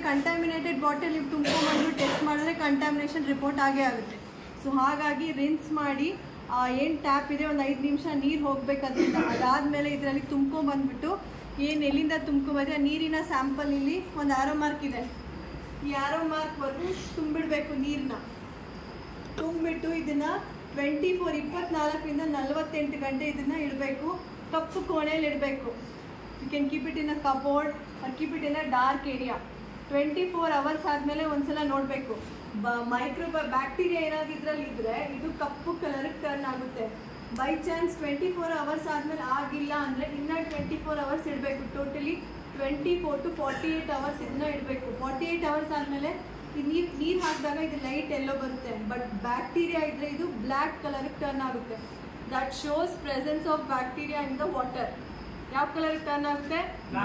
Contaminated bottle ನೀವು ತುಂಬ್ಕೊಂಬಂದು test ಮಾಡಿದ್ರೆ ಕಂಟ್ಯಾಮಿನೇಷನ್ ರಿಪೋರ್ಟ್ ಆಗೇ ಆಗುತ್ತೆ ಸೊ ಹಾಗಾಗಿ ರಿನ್ಸ್ ಮಾಡಿ ಏನು ಟ್ಯಾಪ್ ಇದೆ ಒಂದು ಐದು ನಿಮಿಷ ನೀರು ಹೋಗ್ಬೇಕಾದ್ರಿಂದ ಅದಾದಮೇಲೆ ಇದರಲ್ಲಿ ತುಂಬ್ಕೊಂಬಂದ್ಬಿಟ್ಟು ಏನು ಎಲ್ಲಿಂದ ತುಂಬ್ಕೊಂಬಂದ್ರೆ ಆ ನೀರಿನ ಸ್ಯಾಂಪಲ್ ಇಲ್ಲಿ ಒಂದು ಆರೋ ಮಾರ್ಕ್ ಇದೆ ಈ ಆರೋ ಮಾರ್ಕ್ವರೆಗೂ ತುಂಬಿಡಬೇಕು ನೀರನ್ನ ತುಂಬಿಟ್ಟು ಇದನ್ನ ಟ್ವೆಂಟಿ ಫೋರ್ ಇಪ್ಪತ್ನಾಲ್ಕರಿಂದ ನಲವತ್ತೆಂಟು ಗಂಟೆ ಇದನ್ನ ಇಡಬೇಕು ಕಪ್ಪು ಕೋಣೆಯಲ್ಲಿ ಇಡಬೇಕು you can keep it in a cupboard keep it in a dark area twenty four hours ಆದಮೇಲೆ ಒಂದ್ಸಲ ನೋಡಬೇಕು ಬ ಮೈಕ್ರೋ ಬ್ಯಾಕ್ಟೀರಿಯಾ ಏನಾದ್ರು ಇದ್ರಲ್ಲಿ ಇದ್ರೆ ಇದು ಕಪ್ಪು ಕಲರ್ಗೆ ಟರ್ನ್ ಆಗುತ್ತೆ by chance twenty four hours ಆದಮೇಲೆ ಆಗಿಲ್ಲ ಅಂದರೆ ಇನ್ನೂ ಟ್ವೆಂಟಿ ಫೋರ್ ಅವರ್ಸ್ ಇಡಬೇಕು totally twenty four to forty eight hours ಇದನ್ನ ಇಡಬೇಕು ಫಾರ್ಟಿ ಏಯ್ಟ್ ಅವರ್ಸ್ ಆದಮೇಲೆ ಈ ನೀರು ನೀರು ಹಾಕಿದಾಗ ಇದು ಲೈಟ್ ಎಲ್ಲೋ ಬರುತ್ತೆ ಬಟ್ ಬ್ಯಾಕ್ಟೀರಿಯಾ ಇದ್ರೆ ಇದು ಬ್ಲ್ಯಾಕ್ ಕಲರ್ಗೆ ಟರ್ನ್ ಆಗುತ್ತೆ that shows presence of bacteria in the water ಯಾವ ಕಲರ್ ಟರ್ನ್ ಆಗುತ್ತೆ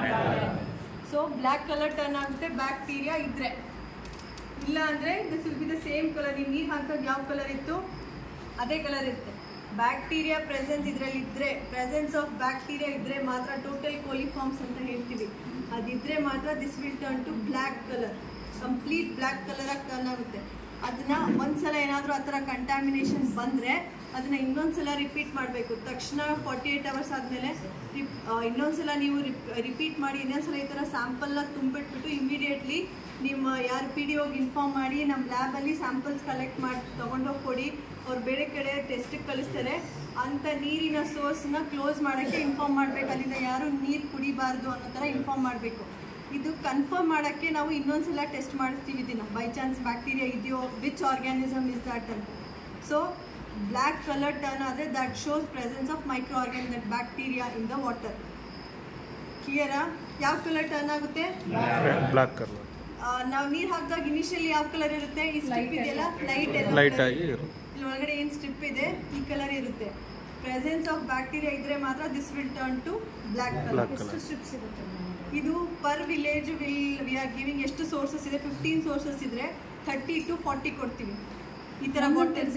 ಸೊ ಬ್ಲ್ಯಾಕ್ ಕಲರ್ ಟರ್ನ್ ಆಗುತ್ತೆ ಬ್ಯಾಕ್ಟೀರಿಯಾ ಇದ್ರೆ ಇಲ್ಲ ಅಂದರೆ this will be the same colour ಈ ನೀರು ಹಾಕೋದು ಯಾವ ಕಲರ್ ಇತ್ತು ಅದೇ ಕಲರ್ ಇರುತ್ತೆ ಬ್ಯಾಕ್ಟೀರಿಯಾ ಪ್ರೆಸೆನ್ಸ್ ಇದರಲ್ಲಿ ಇದ್ರೆ ಪ್ರೆಸೆನ್ಸ್ ಆಫ್ ಬ್ಯಾಕ್ಟೀರಿಯಾ ಇದ್ರೆ ಮಾತ್ರ ಟೋಟಲ್ ಕೋಲಿಫಾರ್ಮ್ಸ್ ಅಂತ ಹೇಳ್ತೀವಿ ಅದಿದ್ರೆ ಮಾತ್ರ this will turn to black colour complete black colour ಆಗಿ ಟರ್ನ್ ಆಗುತ್ತೆ ಅದನ್ನ ಒಂದ್ಸಲ ಏನಾದರೂ ಆ ಥರ ಕಂಟ್ಯಾಮಿನೇಷನ್ ಬಂದರೆ ಅದನ್ನ ಇನ್ನೊಂದ್ಸಲ ರಿಪೀಟ್ ಮಾಡಬೇಕು ತಕ್ಷಣ ಫಾರ್ಟಿ ಏಯ್ಟ್ ಅವರ್ಸ್ ಆದಮೇಲೆ ಇನ್ನೊಂದ್ಸಲ ನೀವು ರಿಪೀಟ್ ಮಾಡಿ ಇನ್ನೊಂದ್ಸಲ ಈ ಥರ ಸ್ಯಾಂಪಲ್ನ ತುಂಬಿಟ್ಬಿಟ್ಟು ಇಮಿಡಿಯೇಟ್ಲಿ ನಿಮ್ಮ ಯಾರು ಪಿ ಡಿ ಹೋಗಿ ಇನ್ಫಾರ್ಮ್ ಮಾಡಿ ನಮ್ಮ ಲ್ಯಾಬಲ್ಲಿ ಸ್ಯಾಂಪಲ್ಸ್ ಕಲೆಕ್ಟ್ ಮಾಡಿ ತೊಗೊಂಡೋಗಿ ಕೊಡಿ ಅವ್ರು ಬೇರೆ ಕಡೆ ಟೆಸ್ಟಿಗೆ ಕಳಿಸ್ತಾರೆ ಅಂಥ ನೀರಿನ ಸೋರ್ಸ್ನ ಕ್ಲೋಸ್ ಮಾಡೋಕ್ಕೆ ಇನ್ಫಾರ್ಮ್ ಮಾಡಬೇಕು ಅಲ್ಲಿಂದ ಯಾರು ನೀರು ಕುಡಿಬಾರ್ದು ಅನ್ನೋ ಥರ ಇನ್ಫಾರ್ಮ್ ಮಾಡಬೇಕು ಇದು ಕನ್ಫರ್ಮ್ ಮಾಡೋಕ್ಕೆ ನಾವು ಇನ್ನೊಂದ್ಸಲ ಟೆಸ್ಟ್ ಮಾಡಿಸ್ತೀವಿ ಇದನ್ನು ಬೈ ಚಾನ್ಸ್ ಬ್ಯಾಕ್ಟೀರಿಯಾ ಇದೆಯೋ ವಿಚ್ ಆರ್ಗ್ಯಾನಿಸಮ್ ಇಸ್ ದಟ್ ಅಂತ ಸೊ ಬ್ಲ್ಯಾಕ್ ಕಲರ್ ಟರ್ನ್ ಆದರೆ that shows presence of micro organ that bacteria in the water ಕ್ಲಿಯರಾ ಯಾವ ಕಲರ್ ಟರ್ನ್ ಆಗುತ್ತೆ ಬ್ಲ್ಯಾಕ್ ಕಲರ್ ನಾವು ನೀರು ಹಾಕಿದಾಗ ಇನಿಷಿಯಲಿ ಯಾವ ಕಲರ್ ಇರುತ್ತೆ ಈ ಸ್ಟ್ರಿಪ್ ಇದೆಯಲ್ಲ ಲೈಟ್ ಲೈಟ್ ಆಗಿ ಇರು ಇಲ್ಲಿ ಒಳಗಡೆ ಏನು ಸ್ಟ್ರಿಪ್ ಇದೆ ಈ ಕಲರ್ ಇರುತ್ತೆ ಪ್ರೆಸೆನ್ಸ್ ಆಫ್ ಬ್ಯಾಕ್ಟೀರಿಯಾ ಇದ್ರೆ ಮಾತ್ರ this will turn to black Black colour colour. Strips ಇರುತ್ತೆ ಇದು per village will we are giving ಎಷ್ಟು ಸೋರ್ಸಸ್ ಇದೆ ಫಿಫ್ಟೀನ್ ಸೋರ್ಸಸ್ ಇದ್ರೆ ಥರ್ಟಿ ಟು ಫಾರ್ಟಿ ಕೊಡ್ತೀವಿ ಈ ಥರ ಬಾಟಲ್ಸ್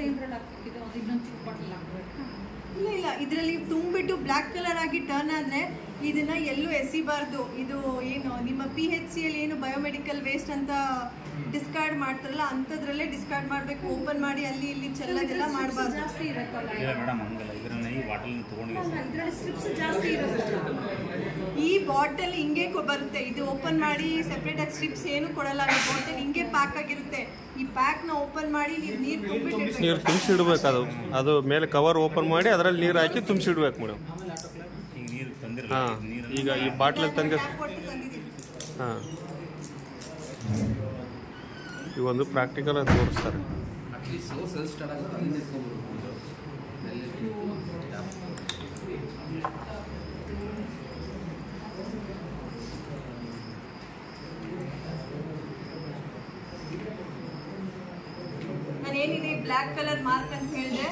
ಇಲ್ಲ ಇಲ್ಲ ಇದರಲ್ಲಿ ತುಂಬಿಟ್ಟು ಬ್ಲ್ಯಾಕ್ ಕಲರ್ ಆಗಿ ಟರ್ನ್ ಆದ್ರೆ ಇದನ್ನ ಎಲ್ಲೂ ಎಸಿಬಾರ್ದು ಇದು ಏನು ನಿಮ್ಮ ಪಿ ಎಚ್ ಸಿ ಅಲ್ಲಿ ಏನು ಬಯೋಮೆಡಿಕಲ್ ವೇಸ್ಟ್ ಅಂತ ಡಿಸ್ಕಾರ್ಡ್ ಮಾಡ್ತಾರಲ್ಲ ಅಂಥದ್ರಲ್ಲೇ ಡಿಸ್ಕಾರ್ಡ್ ಮಾಡಬೇಕು ಓಪನ್ ಮಾಡಿ ಅಲ್ಲಿ ಇಲ್ಲಿ ಚೆಲ್ಲೋದೆಲ್ಲ ಮಾಡಬಾರ್ದು ಜಾಸ್ತಿ ಇರುತ್ತಲ್ಲ ಇಲ್ಲ ಮೇಡಮ್ ಹಂಗಲ್ಲ ಇದ್ರನ್ನ ಈ ಬಾಟಲ್ ತಗೊಂಡಿದ್ದೀವಿ ಇದರಲ್ಲಿ ಸ್ಟ್ರಿಪ್ಸ್ ಜಾಸ್ತಿ ಇರುತ್ತಲ್ಲ ಈ ಬಾಟಲ್ ಹಿಂಗೆ ಕೊ- ಬರುತ್ತೆ ಇದು ಓಪನ್ ಮಾಡಿ ಸೆಪ್ರೇಟ್ ಆಗಿ ಸ್ಟ್ರಿಪ್ಸ್ ಏನು ಕೊಡಲ್ಲ ಈ ಬಾಟಲ್ ಹಿಂಗೆ ಪ್ಯಾಕ್ ಆಗಿರುತ್ತೆ ಈ ಪ್ಯಾಕ್ ನ ಓಪನ್ ಮಾಡಿ ನೀವು ನೀರು ನೀರು ತುಂಬಿಟ್ಟಿರ್ಬೇಕು ತುಂಬಿಸಿಡ್ಬೇಕು ಅದು ಅದು ಮೇಲೆ ಕವರ್ ಓಪನ್ ಮಾಡಿ ಅದರಲ್ಲಿ ನೀರು ಹಾಕಿ ತುಂಬಿಸಿಡ್ಬೇಕು ಮೇಡಮ್ ಈಗ ನೀರು ತಂದಿರಲ್ಲ ಹಾಂ ನೀರು ಈಗ ಈ ಬಾಟ್ಲ್ ತಂಗ ಟ್ಯಾಪ್ ಕೊಟ್ಟು ತಂದಿದ್ದೀವಿ ಹಾಂ ಇವೊಂದು ಪ್ರಾಕ್ಟಿಕಲ್ ಅಂತ ತೋರಿಸ್ತಾರೆ ಅಟ್ಲೀಸ್ಟ್ ಸೋರ್ಸ್ ಸ್ಟಾರ್ಟ್ ಆಗುತ್ತೆ ಅಲ್ಲಿಂದ ಎತ್ಕೊಂಡ್ಬಿಡ್ಬೋದು ನಾನು ಏನಿದೆ ಬ್ಲ್ಯಾಕ್ ಕಲರ್ ಮಾರ್ಕ್ ಅಂತ ಹೇಳಿದೆ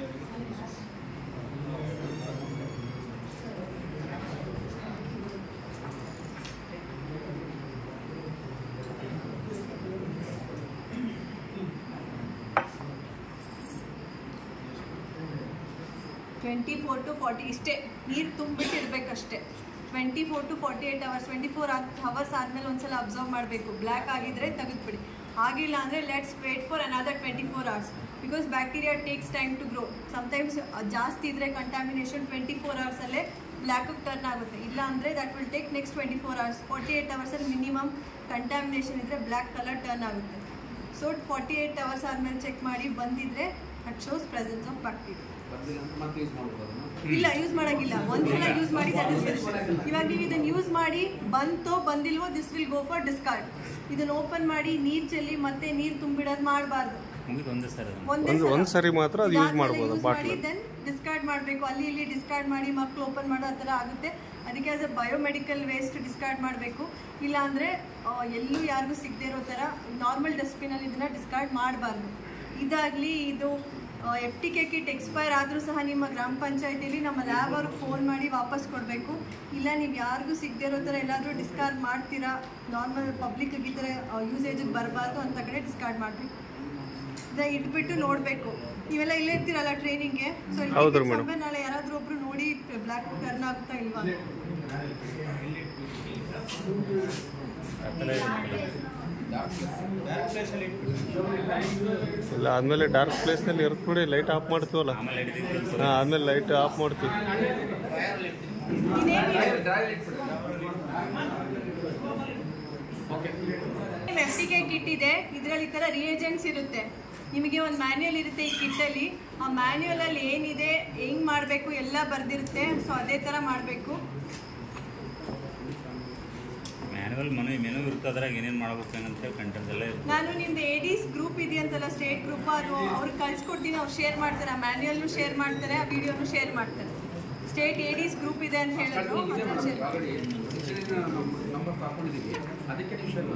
ಟ್ವೆಂಟಿ ಫೋರ್ ಟು ಫಾರ್ಟಿ ಇಷ್ಟೇ ನೀರು ತುಂಬಿಟ್ಟು ಇರಬೇಕಷ್ಟೇ twenty four to forty eight hours twenty four hours ಆದಮೇಲೆ ಒಂದ್ಸಲ ಅಬ್ಸರ್ವ್ ಮಾಡಬೇಕು ಬ್ಲ್ಯಾಕ್ ಆಗಿದ್ರೆ ತೆಗೆದುಬಿಡಿ ಆಗಿಲ್ಲ ಅಂದರೆ let's wait for another twenty four hours because bacteria takes time to grow sometimes ಜಾಸ್ತಿ ಇದ್ದರೆ ಕಂಟ್ಯಾಮಿನೇಷನ್ ಟ್ವೆಂಟಿ ಫೋರ್ ಅವರ್ಸಲ್ಲೇ ಬ್ಲ್ಯಾಕಿಗೆ ಟರ್ನ್ ಆಗುತ್ತೆ ಇಲ್ಲ ಅಂದರೆ that will take next twenty four hours forty eight ಅವರ್ಸಲ್ಲಿ ಮಿನಿಮಮ್ ಕಂಟ್ಯಾಮಿನೇಷನ್ ಇದ್ದರೆ ಬ್ಲ್ಯಾಕ್ ಕಲರ್ ಟರ್ನ್ ಆಗುತ್ತೆ ಸೊ ಫಾರ್ಟಿ ಏಯ್ಟ್ ಅವರ್ಸ್ ಆದಮೇಲೆ ಚೆಕ್ ಮಾಡಿ ಬಂದಿದ್ರೆ at shows presence of bacteria ಬರ್ದಿಲ್ಲ ಅಂತ ಮತ್ತೆ ಯೂಸ್ ಮಾಡ್ಬೋದು ಅದನ್ನ ಇಲ್ಲ ಯೂಸ್ ಮಾಡಂಗಿಲ್ಲ ಒಂದ್ಸಲ ಯೂಸ್ ಮಾಡಿ satisfaction. ಇವಾಗ ನೀವು ಇದನ್ನ ಯೂಸ್ ಮಾಡಿ ಬಂತೋ ಬಂದಿಲ್ವೋ this will go for discard ಇದನ್ನ ಓಪನ್ ಮಾಡಿ ನೀರ್ ಚೆಲ್ಲಿ ಮತ್ತೆ ನೀರ್ ತುಂಬಿಡೋದು ಮಾಡಬಾರ್ದು ಮುಗಿದು ಒಂದೇ ಸರ್ ಅದು ಒಂದು ಒಂದು ಸರಿ ಮಾತ್ರ ಅದು ಯೂಸ್ ಮಾಡ್ಬೋದು ಬಾಟ್ಲ್ ದೆನ್ ಡಿಸ್ಕಾರ್ಡ್ ಮಾಡಬೇಕು ಅಲ್ಲಿ ಇಲ್ಲಿ ಡಿಸ್ಕಾರ್ಡ್ ಮಾಡಿ ಮಕ್ಕಳು ಓಪನ್ ಮಾಡೋ ಆ ಥರ ಆಗುತ್ತೆ ಅದಕ್ಕೆ as a biomedical waste discard ಮಾಡಬೇಕು ಇಲ್ಲ ಅಂದರೆ ಎಲ್ಲೂ ಯಾರಿಗೂ ಸಿಗದೆ ಇರೋ ಥರ ನಾರ್ಮಲ್ ಡಸ್ಟ್ಬಿನಲ್ಲಿ ಇದನ್ನ ಡಿಸ್ಕಾರ್ಡ್ ಮಾಡಬಾರ್ದು ಇದಾಗಲಿ ಇದು F T K kit expire ಆದರೂ ಸಹ ನಿಮ್ಮ ಗ್ರಾಮ ಪಂಚಾಯತಿಲಿ ನಮ್ಮ ಲ್ಯಾಬ್ ಅವ್ರಿಗೆ ಫೋನ್ ಮಾಡಿ ವಾಪಸ್ ಕೊಡಬೇಕು ಇಲ್ಲ ನೀವು ಯಾರಿಗೂ ಸಿಗದೆ ಇರೋ ಥರ ಎಲ್ಲಾದರೂ ಡಿಸ್ಕಾರ್ಡ್ ಮಾಡ್ತೀರಾ ನಾರ್ಮಲ್ ಪಬ್ಲಿಕ್ ಈ ಥರ ಯೂಸೇಜಿಗೆ ಬರಬಾರ್ದು ಅಂತ ಕಡೆ ಡಿಸ್ಕಾರ್ಡ್ ಮಾಡಬೇಕು ಇದ ಇಟ್ಬಿಟ್ಟು ನೋಡಬೇಕು ನೀವೆಲ್ಲ ಇಲ್ಲೇ ಇರ್ತೀರಲ್ಲ ಟ್ರೈನಿಂಗ್ಗೆ ಸೊ ಹೌದ್ರಿ madam. ನಾಳೆ ಯಾರಾದರೂ ಒಬ್ರು ನೋಡಿ ಬ್ಲ್ಯಾಕ್ ಟರ್ನ್ ಆಗುತ್ತಾ ಇಲ್ವಾ ಆ ಥರ ಇರುತ್ತಲ್ಲ. ಇಲ್ಲ ಆದ್ಮೇಲೆ ಡಾರ್ಕ್ ಪ್ಲೇಸ್ನಲ್ಲಿ ಇರುತ್ತೆ ನೋಡಿ ಲೈಟ್ ಆಫ್ ಮಾಡ್ತೀವಲ್ಲ ಆಮೇಲೆ ಹಿಡಿದಿದ್ದು ಹಾಂ ಆದ್ಮೇಲೆ ಲೈಟ್ ಆಫ್ ಮಾಡ್ತೀವಿ ಎಫ್ ಟಿ ಕೆ ಕಿಟ್ ಇದೆ ಇದರಲ್ಲಿ ಈ ಥರ ರಿಯೇಜೆಂಟ್ಸ್ ಇರುತ್ತೆ ನಿಮಗೆ ಒಂದು ಮ್ಯಾನ್ಯುಯಲ್ ಇರುತ್ತೆ ಈ ಕಿಟ್ಟಲ್ಲಿ ಆ ಮ್ಯಾನ್ಯುಯಲ್ ಅಲ್ಲಿ ಏನಿದೆ ಹೆಂಗ್ ಮಾಡಬೇಕು ಎಲ್ಲ ಬರ್ದಿರುತ್ತೆ ಸೊ ಅದೇ ಥರ ಮಾಡಬೇಕು ಮ್ಯಾನುವಲ್ ಮನೆ ಮೆನು ಇರುತ್ತೆ ಅದ್ರಾಗ ಏನೇನು ಮಾಡ್ಬೇಕು ಏನಂತ ಕಂಟೆಂಟ್ ಎಲ್ಲ ಇರುತ್ತೆ ನಾನು ನಿಮ್ದು ಎಡಿಸ್ ಗ್ರೂಪ್ ಇದೆಯಂತಲ್ಲ ಸ್ಟೇಟ್ ಗ್ರೂಪ್ ಅದು ಅವ್ರಿಗೆ ಕಳ್ಸ್ಕೊಡ್ತೀನಿ ಅವ್ರು ಶೇರ್ ಮಾಡ್ತಾರೆ ಆ ಮ್ಯಾನ್ಯುಯಲ್ನು ಶೇರ್ ಮಾಡ್ತಾರೆ ಆ ವಿಡಿಯೋನು ಶೇರ್ ಮಾಡ್ತಾರೆ ಸ್ಟೇಟ್ ಎಡಿಸ್ ಗ್ರೂಪ್ ಇದೆ ಅಂತ ಹೇಳಿದ್ರು ಇದೆ ಅದನ್ನ share ಆಲ್ರೆಡಿ ನಂಬರ್ ಹಾಕೊಂಡಿದ್ದೀವಿ ಅದಕ್ಕೆ ನೀವು ಶೇರ್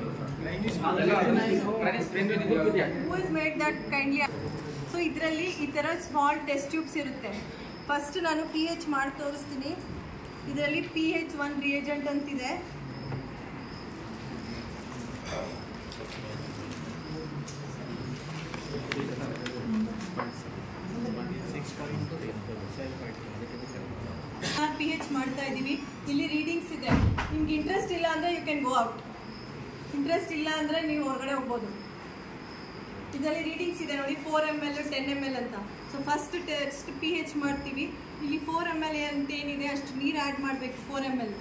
ಮಾಡಿ who is made that kindly so ಇದರಲ್ಲಿ ಈ ಥರ ಸ್ಮಾಲ್ ಟೆಸ್ಟ್ ಟ್ಯೂಬ್ಸ್ ಇರುತ್ತೆ ಫಸ್ಟ್ ನಾನು ಪಿ ಎಚ್ ಮಾಡಿ ತೋರಿಸ್ತೀನಿ ಇದರಲ್ಲಿ ಪಿ ಎಚ್ ಒನ್ ರಿಯೇಜೆಂಟ್ ಅಂತಿದೆ ಪಿ ಎಚ್ ಮಾಡ್ತಾ ಇದ್ದೀವಿ ಇಲ್ಲಿ ರೀಡಿಂಗ್ಸ್ ಇದೆ ನಿಮ್ಗೆ ಇಂಟ್ರೆಸ್ಟ್ ಇಲ್ಲ ಅಂದರೆ you can go out interest ಇಲ್ಲ ಅಂದರೆ ನೀವು ಹೊರಗಡೆ ಹೋಗ್ಬೋದು ಇದರಲ್ಲಿ ರೀಡಿಂಗ್ಸ್ ಇದೆ ನೋಡಿ four M L ten M L ಅಂತ so first test P H ಮಾಡ್ತೀವಿ ಇಲ್ಲಿ ಫೋರ್ ಎಮ್ ಎಲ್ ಅಂತ ಏನಿದೆ ಅಷ್ಟು ನೀರು ಆ್ಯಡ್ ಮಾಡಬೇಕು ಫೋರ್ ಎಮ್ ಎಲ್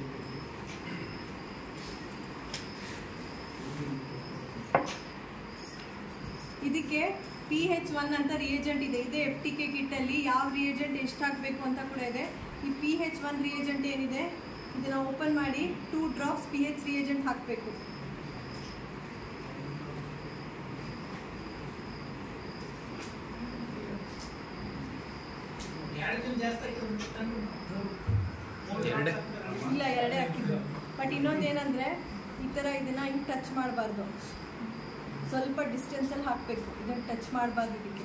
ಇದಕ್ಕೆ ಪಿ ಹೆಚ್ ಒನ್ ಅಂತ ರಿಯೇಜೆಂಟ್ ಇದೆ ಇದೆ ಎಫ್ ಟಿ ಕೆ ಕಿಟ್ಟಲ್ಲಿ ಯಾವ ರಿಯೇಜೆಂಟ್ ಎಷ್ಟು ಹಾಕಬೇಕು ಅಂತ ಕೂಡ ಇದೆ ಈ ಪಿ ಹೆಚ್ ಒನ್ ರಿಯೇಜೆಂಟ್ ಏನಿದೆ ಇದನ್ನು ಓಪನ್ ಮಾಡಿ two drops P H reagent ಹಾಕಬೇಕು ಇಲ್ಲ ಎರಡೇ ಹಾಕಿದ್ದು ಬಟ್ ಇನ್ನೊಂದು ಏನಂದರೆ ಈ ಥರ ಇದನ್ನು ಹಿಂಗೆ ಟಚ್ ಮಾಡಬಾರ್ದು ಸ್ವಲ್ಪ ಡಿಸ್ಟೆನ್ಸಲ್ಲಿ ಹಾಕಬೇಕು ಇದನ್ನು ಟಚ್ ಮಾಡಬಾರ್ದು ಇದಕ್ಕೆ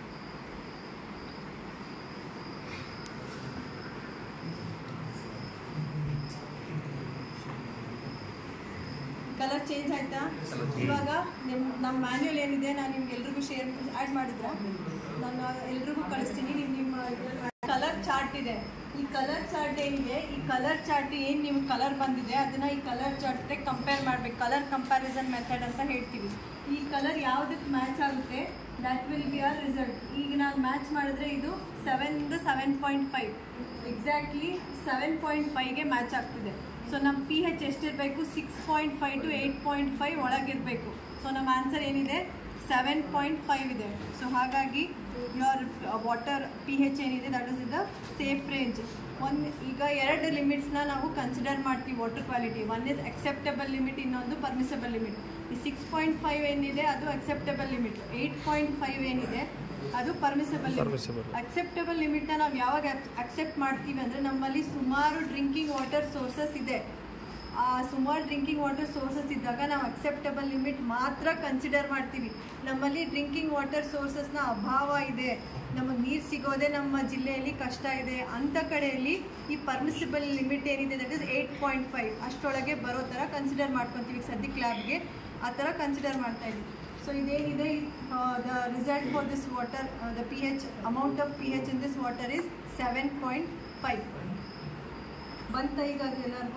ಕಲರ್ ಚೇಂಜ್ ಆಯ್ತಾ ಇವಾಗ ನಿಮ್ಮ ನಮ್ಮ ಮ್ಯಾನ್ಯುಯಲ್ ಏನಿದೆ ನಾನು ನಿಮ್ಗೆ ಎಲ್ರಿಗೂ ಶೇರ್ ಆ್ಯಡ್ ಮಾಡಿದ್ರೆ ನಾನು ಎಲ್ರಿಗೂ ಕಳಿಸ್ತೀನಿ ನೀವು ನಿಮ್ಮ ಕಲರ್ ಚಾರ್ಟ್ ಇದೆ ಈ ಕಲರ್ ಚಾರ್ಟ್ ಏನಿದೆ ಈ ಕಲರ್ ಚಾರ್ಟ್ ಏನು ನಿಮ್ಗೆ ಕಲರ್ ಬಂದಿದೆ ಅದನ್ನು ಈ ಕಲರ್ ಚಾರ್ಟ್ಗೆ ಕಂಪೇರ್ ಮಾಡಬೇಕು ಕಲರ್ ಕಂಪ್ಯಾರಿಸನ್ ಮೆಥಡ್ ಅಂತ ಹೇಳ್ತೀವಿ ಈ ಕಲರ್ ಯಾವುದಕ್ಕೆ ಮ್ಯಾಚ್ ಆಗುತ್ತೆ that will be our result ಈಗ ನಾನು ಮ್ಯಾಚ್ ಮಾಡಿದ್ರೆ ಇದು ಸೆವೆನ್ದು seven point five exactly seven point ಫೈವ್ಗೆ ಮ್ಯಾಚ್ ಆಗ್ತಿದೆ ಸೊ ನಮ್ಮ ಪಿ ಹೆಚ್ ಎಷ್ಟಿರಬೇಕು six point five to eight point five ಒಳಗಿರಬೇಕು ಸೊ ನಮ್ಮ ಆನ್ಸರ್ ಏನಿದೆ ಸೆವೆನ್ ಪಾಯಿಂಟ್ ಫೈವ್ ಇದೆ ಸೊ ಹಾಗಾಗಿ ಯೋರ್ ವಾಟರ್ ಪಿ ಹೆಚ್ ಏನಿದೆ that is in the safe range ಒಂದು ಈಗ ಎರಡು ಲಿಮಿಟ್ಸ್ನ ನಾವು ಕನ್ಸಿಡರ್ ಮಾಡ್ತೀವಿ water quality one is acceptable limit ಇನ್ನೊಂದು ಪರ್ಮಿಸಬಲ್ ಲಿಮಿಟ್ ಈ ಸಿಕ್ಸ್ ಪಾಯಿಂಟ್ ಫೈವ್ ಏನಿದೆ ಅದು acceptable limit eight point five ಏನಿದೆ ಅದು ಪರ್ಮಿಸಬಲ್ Permissible. ಲಿಮಿಟ್ ಅಕ್ಸೆಪ್ಟಬಲ್ ಲಿಮಿಟ್ನ ನಾವು ಯಾವಾಗ ಅಕ್ಸೆಪ್ಟ್ ಮಾಡ್ತೀವಿ ಅಂದರೆ ನಮ್ಮಲ್ಲಿ ಸುಮಾರು ಡ್ರಿಂಕಿಂಗ್ ವಾಟರ್ ಸೋರ್ಸಸ್ ಇದೆ ಆ ಸುಮಾರು ಡ್ರಿಂಕಿಂಗ್ ವಾಟರ್ ಸೋರ್ಸಸ್ ಇದ್ದಾಗ ನಾವು ಅಕ್ಸೆಪ್ಟಬಲ್ ಲಿಮಿಟ್ ಮಾತ್ರ ಕನ್ಸಿಡರ್ ಮಾಡ್ತೀವಿ ನಮ್ಮಲ್ಲಿ ಡ್ರಿಂಕಿಂಗ್ ವಾಟರ್ ಸೋರ್ಸಸ್ನ ಅಭಾವ ಇದೆ ನಮಗೆ ನೀರು ಸಿಗೋದೇ ನಮ್ಮ ಜಿಲ್ಲೆಯಲ್ಲಿ ಕಷ್ಟ ಇದೆ ಅಂಥ ಕಡೆಯಲ್ಲಿ ಈ ಪರ್ಮಿಸಿಬಲ್ ಲಿಮಿಟ್ ಏನಿದೆ that is eight point five ಅಷ್ಟರೊಳಗೆ ಬರೋ ಥರ ಕನ್ಸಿಡರ್ ಮಾಡ್ಕೊತೀವಿ ಈಗ ಸದ್ಯಕ್ಕೆ ಲ್ಯಾಬ್ಗೆ ಆ ಥರ ಕನ್ಸಿಡರ್ ಮಾಡ್ತಾ ಇದ್ದೀವಿ ಸೊ ಇದೇನಿದೆ the result for this water the P H amount of P H in this water is seven point five ಬಂತ ಈಗ ಅದು ಎಲ್ಲರಿಗೂ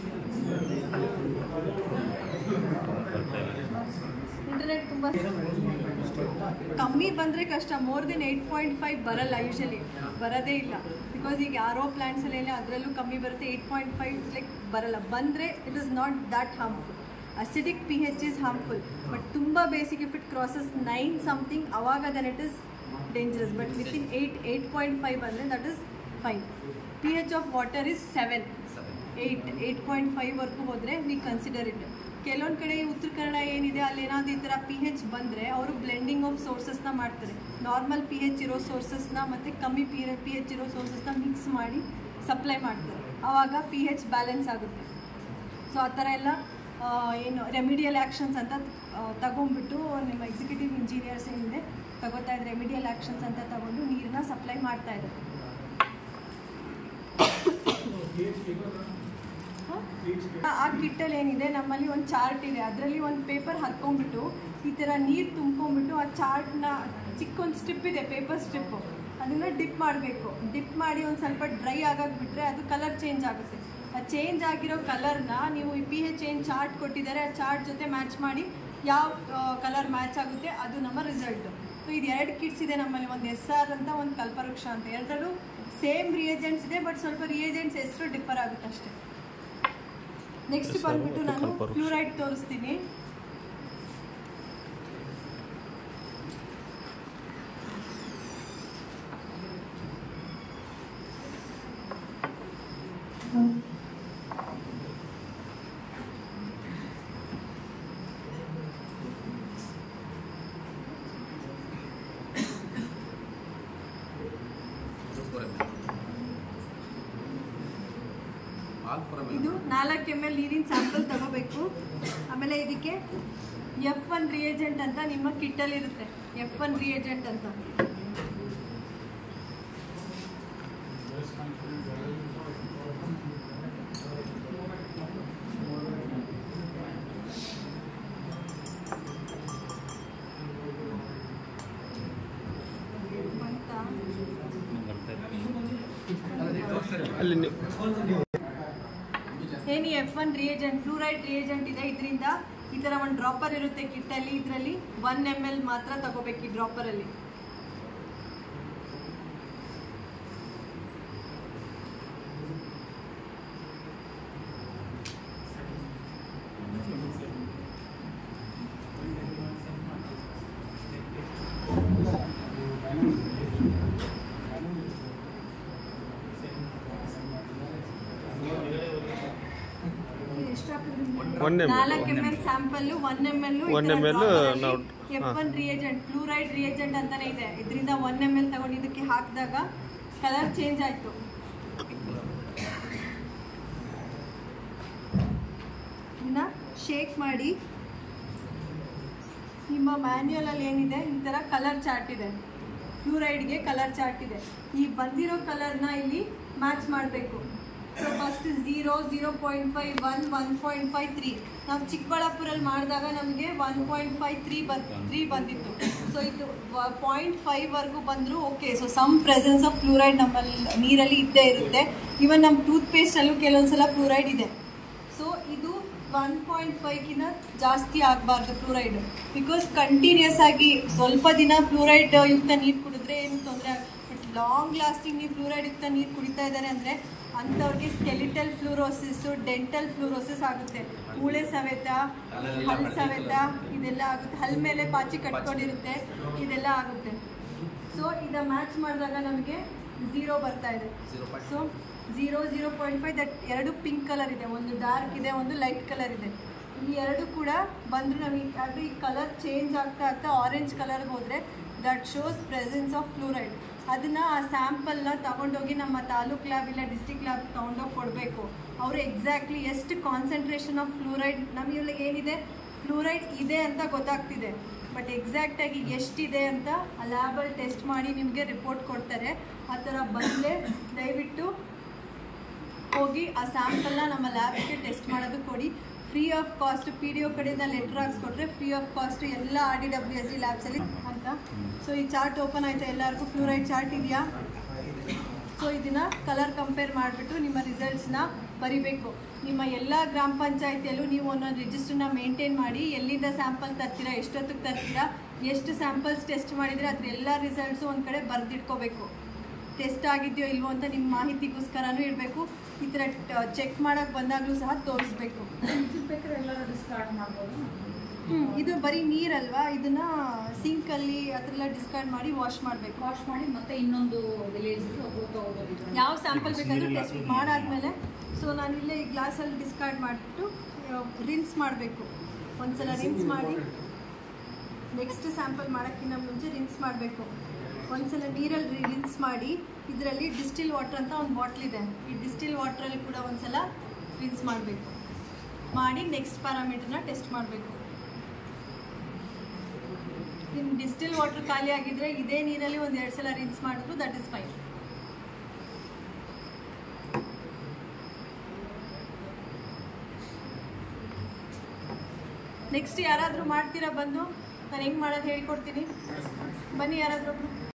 ಇಂಟರ್ನೆಟ್ ತುಂಬ ಕಮ್ಮಿ ಬಂದರೆ ಕಷ್ಟ more than eight point five ಬರಲ್ಲ ಯೂಶಲಿ ಬರೋದೇ ಇಲ್ಲ ಬಿಕಾಸ್ ಈಗ ಯಾರೋ ಪ್ಲ್ಯಾಂಟ್ಸಲ್ಲಿ ಅದರಲ್ಲೂ ಕಮ್ಮಿ ಬರುತ್ತೆ ಏಯ್ಟ್ ಪಾಯಿಂಟ್ ಫೈವ್ ಲೈಕ್ ಬರಲ್ಲ ಬಂದರೆ it is not that harmful acidic P H is harmful but ತುಂಬ basic if it crosses nine something ಅವಾಗ then it is dangerous but within eight eight point five ಅಂದರೆ that is fine P H of water is seven eight eight point ಫೈವ್ವರೆಗೂ ಹೋದರೆ we consider it ಕೆಲವೊಂದು ಕಡೆ ಈ ಉತ್ತರ ಕನ್ನಡ ಏನಿದೆ ಅಲ್ಲಿ ಏನಾದರೂ ಈ ಥರ ಪಿ ಹೆಚ್ ಬಂದರೆ ಅವರು ಬ್ಲೆಂಡಿಂಗ್ ಆಫ್ ಸೋರ್ಸಸ್ನ ಮಾಡ್ತಾರೆ ನಾರ್ಮಲ್ ಪಿ ಹೆಚ್ ಇರೋ ಸೋರ್ಸಸ್ನ ಮತ್ತು ಕಮ್ಮಿ ಪಿ ಪಿ ಹೆಚ್ ಇರೋ ಸೋರ್ಸಸ್ನ ಮಿಕ್ಸ್ ಮಾಡಿ ಸಪ್ಲೈ ಮಾಡ್ತಾರೆ ಆವಾಗ ಪಿ ಹೆಚ್ ಬ್ಯಾಲೆನ್ಸ್ ಆಗುತ್ತೆ ಸೊ ಆ ಥರ ಎಲ್ಲ ಆ, ಏನು ರೆಮಿಡಿಯಲ್ ಆ್ಯಕ್ಷನ್ಸ್ ಅಂತ ಆ, ತಗೊಂಡ್ಬಿಟ್ಟು ನಿಮ್ಮ ಎಕ್ಸಿಕ್ಯೂಟಿವ್ ಇಂಜಿನಿಯರ್ಸ್ ಏನಿದೆ ತಗೋತಾ ಇದ್ದಾರೆ ರೆಮಿಡಿಯಲ್ ಆ್ಯಕ್ಷನ್ಸ್ ಅಂತ ತಗೊಂಡು ನೀರನ್ನ ಸಪ್ಲೈ ಮಾಡ್ತಾ ಇದ್ದಾರೆ ಆ- ಆ ಕಿಟ್ಟಲ್ಲಿ ಏನಿದೆ ನಮ್ಮಲ್ಲಿ ಒಂದು ಚಾರ್ಟ್ ಇದೆ ಅದರಲ್ಲಿ ಒಂದು ಪೇಪರ್ ಹರ್ಕೊಂಡ್ಬಿಟ್ಟು ಈ ಥರ ನೀರು ತುಂಬ್ಕೊಂಡ್ಬಿಟ್ಟು ಆ ಚಾರ್ಟ್ನ ಚಿಕ್ಕ ಒಂದು ಸ್ಟ್ರಿಪ್ ಇದೆ ಪೇಪರ್ ಸ್ಟ್ರಿಪ್ಪು ಅದನ್ನು ಡಿಪ್ ಮಾಡಬೇಕು ಡಿಪ್ ಮಾಡಿ ಒಂದು ಸ್ವಲ್ಪ ಡ್ರೈ ಆಗಕ್ಕೆ ಬಿಟ್ಟರೆ ಅದು ಕಲರ್ ಚೇಂಜ್ ಆಗುತ್ತೆ ಆ ಚೇಂಜ್ ಆಗಿರೋ ಕಲರ್ನ ನೀವು ಈ ಪಿ ಹೆಚ್ ಏನು ಚಾರ್ಟ್ ಕೊಟ್ಟಿದ್ದಾರೆ ಆ ಚಾರ್ಟ್ ಜೊತೆ ಮ್ಯಾಚ್ ಮಾಡಿ ಯಾವ ಕಲರ್ ಮ್ಯಾಚ್ ಆಗುತ್ತೆ ಅದು ನಮ್ಮ ರಿಸಲ್ಟ್ ಸೊ ಇದು ಎರಡು ಕಿಟ್ಸ್ ಇದೆ ನಮ್ಮಲ್ಲಿ ಒಂದು ಎಸ್ ಆರ್ ಅಂತ ಒಂದು ಕಲ್ಪವೃಕ್ಷ ಅಂತ ಎರಡರಲ್ಲೂ ಸೇಮ್ ರಿಯೇಜೆಂಟ್ಸ್ ಇದೆ ಬಟ್ ಸ್ವಲ್ಪ ರಿಯೇಜೆಂಟ್ಸ್ ಹೆಸರು ಡಿಫರ್ ಆಗುತ್ತೆ ಅಷ್ಟೇ ನೆಕ್ಸ್ಟ್ SR ಬಂದ್ಬಿಟ್ಟು ಮತ್ತು ನಾನು ಕಲ್ಪವೃಕ್ಷ. ಫ್ಲೂರೈಡ್ ತೋರಿಸ್ತೀನಿ ಆಲ್ ಫಾರ್ ಇದು ನಾಲ್ಕು ಎಮ್ ಎಲ್ ನೀರಿನ ಸ್ಯಾಂಪಲ್ ತಗೋಬೇಕು ಆಮೇಲೆ ಇದಕ್ಕೆ ಎಫ್ ಒನ್ ರಿಯೇಜೆಂಟ್ ಅಂತ ನಿಮ್ಮ ಕಿಟ್ಟಲ್ಲಿ ಇರುತ್ತೆ ಎಫ್ ಒನ್ ರಿಯೇಜೆಂಟ್ ಅಂತ ಬಂತಾ? ಅಲ್ಲಿ ನೀವು ಏನು F one reagent fluoride reagent ಇದೆ ಇದರಿಂದ ಈ ಥರ ಒಂದು ಡ್ರಾಪರ್ ಇರುತ್ತೆ ಕಿಟ್ಟಲ್ಲಿ ಇದರಲ್ಲಿ ಒನ್ ಎಮ್ ಎಲ್ ಮಾತ್ರ ತಗೋಬೇಕು ಈ ಡ್ರಾಪರಲ್ಲಿ ಎಷ್ಟು ಹಾಕಿದ್ರಿ ಒನ್ ಎಮ್ ನಾಲ್ಕು M L sample one M L One ml ನಾವು- F one reagent fluoride reagent ಅಂತಾನೆ ಇದೆ ಇದರಿಂದ ಒನ್ ಎಮ್ ಎಲ್ ತಗೊಂಡು ಇದಕ್ಕೆ ಹಾಕಿದಾಗ ಕಲರ್ ಚೇಂಜ್ ಆಯ್ತು ಇದನ್ನ ಶೇಕ್ ಮಾಡಿ ನಿಮ್ಮ ಮ್ಯಾನ್ಯುಯಲ್ ಅಲ್ಲಿ ಏನಿದೆ ಈ ಥರ ಕಲರ್ ಚಾರ್ಟ್ ಇದೆ ಫ್ಲೂರೈಡ್ಗೆ ಕಲರ್ ಚಾರ್ಟ್ ಇದೆ ಈ ಬಂದಿರೋ ಕಲರ್ನ ಇಲ್ಲಿ ಮ್ಯಾಚ್ ಮಾಡಬೇಕು so first zero zero point five one one point five three ನಾವು ಚಿಕ್ಕಬಳ್ಳಾಪುರಲ್ಲಿ ಮಾಡಿದಾಗ ನಮಗೆ one point five three one three ಬಂದಿತ್ತು ಸೊ ಇದು ಪಾಯಿಂಟ್ ಫೈವ್ವರೆಗೂ ಬಂದರೂ okay so some presence of fluoride ನಮ್ಮಲ್ಲಿ ನೀರಲ್ಲಿ ಇದ್ದೇ ಇರುತ್ತೆ ಈವನ್ ನಮ್ಮ ಟೂತ್ ಪೇಸ್ಟಲ್ಲೂ ಕೆಲವೊಂದ್ಸಲ ಫ್ಲೂರೈಡ್ ಇದೆ ಸೊ ಇದು ಒನ್ ಪಾಯಿಂಟ್ ಫೈವ್ಗಿಂತ ಜಾಸ್ತಿ ಆಗಬಾರ್ದು ಫ್ಲೂರೈಡ್ ಬಿಕಾಸ್ ಕಂಟಿನ್ಯೂಸ್ ಆಗಿ ಸ್ವಲ್ಪ ದಿನ ಫ್ಲೂರೈಡ್ ಯುಕ್ತ ನೀರು ಕುಡಿದ್ರೆ ಏನು ತೊಂದರೆ ಬಟ್ ಲಾಂಗ್ ಲಾಸ್ಟಿಂಗ್ ನೀವು ಫ್ಲೂರೈಡ್ ಯುಕ್ತ ನೀರು ಕುಡಿತಾ ಇದ್ದಾರೆ ಅಂದರೆ ಅಂಥವ್ರಿಗೆ ಸ್ಕೆಲಿಟಲ್ ಫ್ಲೂರೋಸಿಸ್ಸು ಡೆಂಟಲ್ ಫ್ಲೂರೋಸಿಸ್ ಆಗುತ್ತೆ ಮೂಳೆ ಸವೆತ ಹಲ್ ಸವೆತ ಇದೆಲ್ಲ ಆಗುತ್ತೆ ಹಲ್ ಮೇಲೆ ಪಾಚಿ ಕಟ್ಕೊಂಡಿರುತ್ತೆ ಇದೆಲ್ಲ ಆಗುತ್ತೆ ಸೊ ಇದ ಮ್ಯಾಚ್ ಮಾಡಿದಾಗ ನಮಗೆ ಝೀರೋ ಬರ್ತಾ ಇದೆ so zero zero point five that ಎರಡು ಪಿಂಕ್ ಕಲರ್ ಇದೆ ಒಂದು ಡಾರ್ಕ್ ಇದೆ ಒಂದು ಲೈಟ್ ಕಲರ್ ಇದೆ ಈ ಎರಡು ಕೂಡ ಬಂದರೂ ನಮಗೆ ಅದು ಈ ಕಲರ್ ಚೇಂಜ್ ಆಗ್ತಾ ಆಗ್ತಾ ಆರೆಂಜ್ ಕಲರ್ಗೆ ಹೋದರೆ that shows presence of fluoride ಅದನ್ನು ಆ ಸ್ಯಾಂಪಲ್ನ ತಗೊಂಡೋಗಿ ನಮ್ಮ ತಾಲೂಕ್ ಲ್ಯಾಬ್ ಇಲ್ಲ ಡಿಸ್ಟಿಕ್ ಲ್ಯಾಬ್ ತೊಗೊಂಡೋಗಿ ಕೊಡಬೇಕು ಅವರು ಎಕ್ಸಾಕ್ಟ್ಲಿ ಎಷ್ಟು ಕಾನ್ಸಂಟ್ರೇಷನ್ ಆಫ್ ಫ್ಲೂರೈಡ್ ನಮಗೆ ಏನಿದೆ ಫ್ಲೂರೈಡ್ ಇದೆ ಅಂತ ಗೊತ್ತಾಗ್ತಿದೆ ಬಟ್ ಎಕ್ಸಾಕ್ಟಾಗಿ ಎಷ್ಟಿದೆ ಅಂತ ಆ ಲ್ಯಾಬಲ್ಲಿ ಟೆಸ್ಟ್ ಮಾಡಿ ನಿಮಗೆ ರಿಪೋರ್ಟ್ ಕೊಡ್ತಾರೆ ಆ ಥರ ಬಂದರೆ ದಯವಿಟ್ಟು ಹೋಗಿ ಆ ಸ್ಯಾಂಪಲ್ನ ನಮ್ಮ ಲ್ಯಾಬ್ಗೆ ಟೆಸ್ಟ್ ಮಾಡೋದು ಕೊಡಿ free of cost P D O ಕಡೆಯಿಂದ ಲೆಟ್ರ್ ಹಾಕ್ಸ್ಕೊಟ್ರೆ ಫ್ರೀ ಆಫ್ ಕಾಸ್ಟ್ ಎಲ್ಲ R D W S D ಲ್ಯಾಬ್ಸಲ್ಲಿ ಅಂತ ಸೊ ಈ ಚಾರ್ಟ್ ಓಪನ್ ಆಯಿತು ಎಲ್ಲರಿಗೂ ಫ್ಲೂರೈಡ್ ಚಾರ್ಟ್ ಇದೆಯಾ ಸೊ ಇದನ್ನ ಕಲರ್ ಕಂಪೇರ್ ಮಾಡಿಬಿಟ್ಟು ನಿಮ್ಮ ರಿಸಲ್ಟ್ಸ್ನ ಬರಿಬೇಕು ನಿಮ್ಮ ಎಲ್ಲ ಗ್ರಾಮ ಪಂಚಾಯತಿಯಲ್ಲೂ ನೀವು ಒಂದೊಂದು ರಿಜಿಸ್ಟರ್ನ ಮೇಂಟೈನ್ ಮಾಡಿ ಎಲ್ಲಿಂದ ಸ್ಯಾಂಪಲ್ ತರ್ತೀರಾ ಎಷ್ಟೊತ್ತಿಗೆ ತರ್ತೀರಾ ಎಷ್ಟು ಸ್ಯಾಂಪಲ್ಸ್ ಟೆಸ್ಟ್ ಮಾಡಿದರೆ ಅದ್ರ ಎಲ್ಲ ರಿಸಲ್ಟ್ಸು ಒಂದು ಕಡೆ ಬರೆದಿಟ್ಕೋಬೇಕು ಟೆಸ್ಟ್ ಆಗಿದೆಯೋ ಇಲ್ವೋ ಅಂತ ನಿಮ್ಮ ಮಾಹಿತಿಗೋಸ್ಕರನೂ ಇಡಬೇಕು ಈ ಥರ ಚೆಕ್ ಮಾಡೋಕ್ಕೆ ಬಂದಾಗಲೂ ಸಹ ತೋರಿಸ್ಬೇಕು ಬೇಕಾದ್ರೆ ಎಲ್ಲರೂ ಡಿಸ್ಕಾರ್ಡ್ ಮಾಡ್ಬೋದು ಹ್ಮ್, ಇದು ಬರೀ ನೀರಲ್ವಾ ಇದನ್ನ ಸಿಂಕಲ್ಲಿ ಅದೆಲ್ಲ ಡಿಸ್ಕಾರ್ಡ್ ಮಾಡಿ ವಾಶ್ ಮಾಡಬೇಕು ವಾಶ್ ಮಾಡಿ ಮತ್ತೆ ಇನ್ನೊಂದು ವಿಲೇಜ್ ಹೋಗ್ಬೋದು ಯಾವ ಸ್ಯಾಂಪಲ್ ಬೇಕಾದ್ರೂ ಟೆಸ್ಟ್ ಮಾಡಾದ್ಮೇಲೆ ಸೊ ನಾನು ಇಲ್ಲೇ ಈ ಗ್ಲಾಸಲ್ಲಿ ಡಿಸ್ಕಾರ್ಡ್ ಮಾಡಿಬಿಟ್ಟು ರಿನ್ಸ್ ಮಾಡಬೇಕು ಒಂದ್ಸಲ ರಿನ್ಸ್ ಮಾಡಿ ನೆಕ್ಸ್ಟ್ ಸ್ಯಾಂಪಲ್ ಮಾಡೋಕ್ಕಿಂತ ಮುಂಚೆ ರಿನ್ಸ್ ಮಾಡಬೇಕು ಒಂದ್ಸಲ ನೀರಲ್ಲಿ ರಿನ್ಸ್ ಮಾಡಿ ಇದರಲ್ಲಿ ಡಿಸ್ಟಿಲ್ ವಾಟರ್ ಅಂತ ಒಂದು ಬಾಟ್ಲ್ ಇದೆ ಈ ಡಿಸ್ಟಿಲ್ ವಾಟ್ರಲ್ಲಿ ಕೂಡ ಒಂದ್ಸಲ ರಿನ್ಸ್ ಮಾಡಬೇಕು ಮಾಡಿ ನೆಕ್ಸ್ಟ್ ಪ್ಯಾರಾಮೀಟರ್ನ ಟೆಸ್ಟ್ ಮಾಡಬೇಕು ಇನ್ನು ಡಿಸ್ಟಿಲ್ ವಾಟರ್ ಖಾಲಿ ಆಗಿದ್ರೆ ಇದೇ ನೀರಲ್ಲಿ ಒಂದು ಎರಡು ಸಲ ರಿನ್ಸ್ ಮಾಡಿದ್ರು ದಟ್ ಇಸ್ ಫೈನ್ ನೆಕ್ಸ್ಟ್ ಯಾರಾದರೂ ಮಾಡ್ತೀರಾ ಬಂದು ನಾನು ಹೆಂಗೆ ಮಾಡೋದು ಹೇಳ್ಕೊಡ್ತೀನಿ ಬನ್ನಿ ಯಾರಾದರೂ